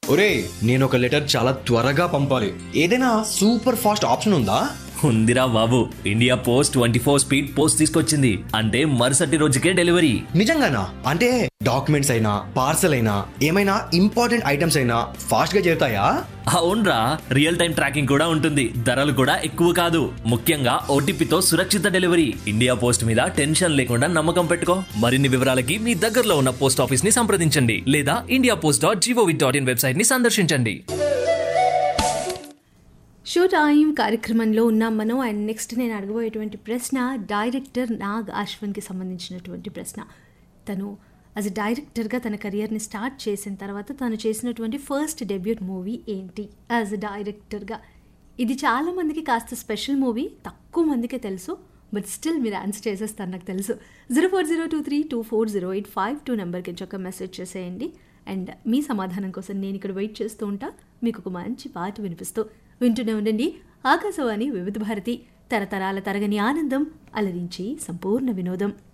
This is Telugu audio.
ఒరే నేను ఒక లెటర్ చాలా త్వరగా పంపాలి ఏదైనా సూపర్ ఫాస్ట్ ఆప్షన్ ఉందా ఉందిరా బాబు India post twenty four speed post తీసుకొచ్చింది అంటే మరుసటి రోజుకే డెలివరీ నిజంగానా అంటే డాక్యుమెంట్స్ అయినా పార్సల్ అయినా ఏమైనా ఇంపార్టెంట్ ఐటమ్స్ అయినా ఫాస్ట్ గా చేరుతాయా అవునరా రియల్ టైం ట్రాకింగ్ కూడా ఉంటుంది ధరలు కూడా ఎక్కువ కాదు ముఖ్యంగా ఓటీపీతో సురక్షిత డెలివరీ ఇండియా పోస్ట్ మీద టెన్షన్ లేకుండా నమ్మకం పెట్టుకో మరిన్ని వివరాలకి మీ దగ్గరలో ఉన్న పోస్ట్ ఆఫీస్ ని సంప్రదించండి లేదా India post dot gov dot in website ని సందర్శించండి షో టైం కార్యక్రమంలో ఉన్నాం మనం అండ్ నెక్స్ట్ నేను అడగబోయేటువంటి ప్రశ్న డైరెక్టర్ నాగ్ అశ్వన్కి సంబంధించినటువంటి ప్రశ్న తను యాజ్ అ డైరెక్టర్గా తన కెరియర్ని స్టార్ట్ చేసిన తర్వాత తను చేసినటువంటి ఫస్ట్ డెబ్యూట్ మూవీ ఏంటి యాజ్ అ డైరెక్టర్గా ఇది చాలా మందికి కాస్త స్పెషల్ మూవీ తక్కువ మందికే తెలుసు బట్ స్టిల్ మీరు ఆన్సర్ చేసేస్తారు నాకు తెలుసు zero four zero two three two four zero eight five two నెంబర్కి చొక్క మెసేజ్ చేసేయండి అండ్ మీ సమాధానం కోసం నేను ఇక్కడ వెయిట్ చేస్తూ ఉంటా మీకు ఒక మంచి పాట వినిపిస్తూ వింటూనే ఉండండి ఆకాశవాణి వివిధ భారతి తరతరాల తరగని ఆనందం అలరించి సంపూర్ణ వినోదం